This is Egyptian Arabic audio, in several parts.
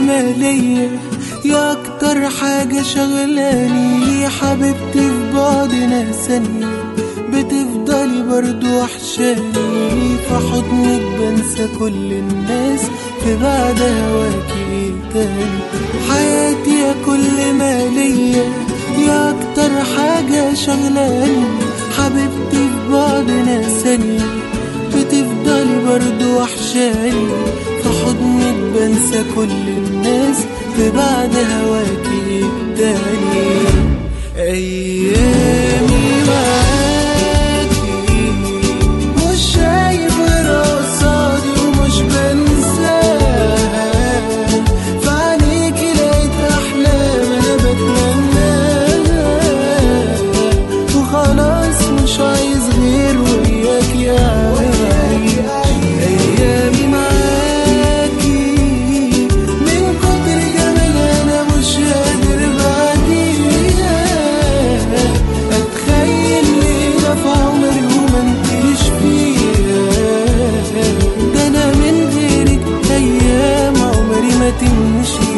ما ليا يا اكتر حاجة شغلاني حبيبتي في بعدنا ثانية بتفضلي برضو وحشاني في حضنك بنسى كل الناس في بعد هواكي تاني حياتي يا كل ما ليا يا اكتر حاجة شغلاني حبيبتي في بعدنا ثانية بتفضلي برضو وحشاني في حضنك بنسى كل الناس في بعد هواكي تاني أيامي معاكي مش شايف غير قصادي ومش بنساها في عينيكي لقيت أحلام أنا بتمناها وخلاص مش عايز غير وياكي أعيش أيامي معاكي من كتر جمالها أنا مش قادر بعديها أتخيل ليلة في عمري وما انتيش فيها ده أنا من غيرك أيام عمري ما تمشي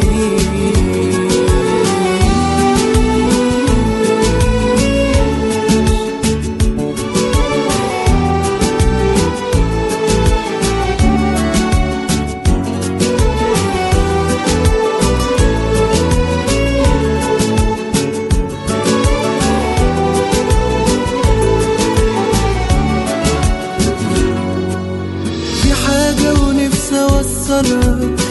في حاجة ونفسي أوصلها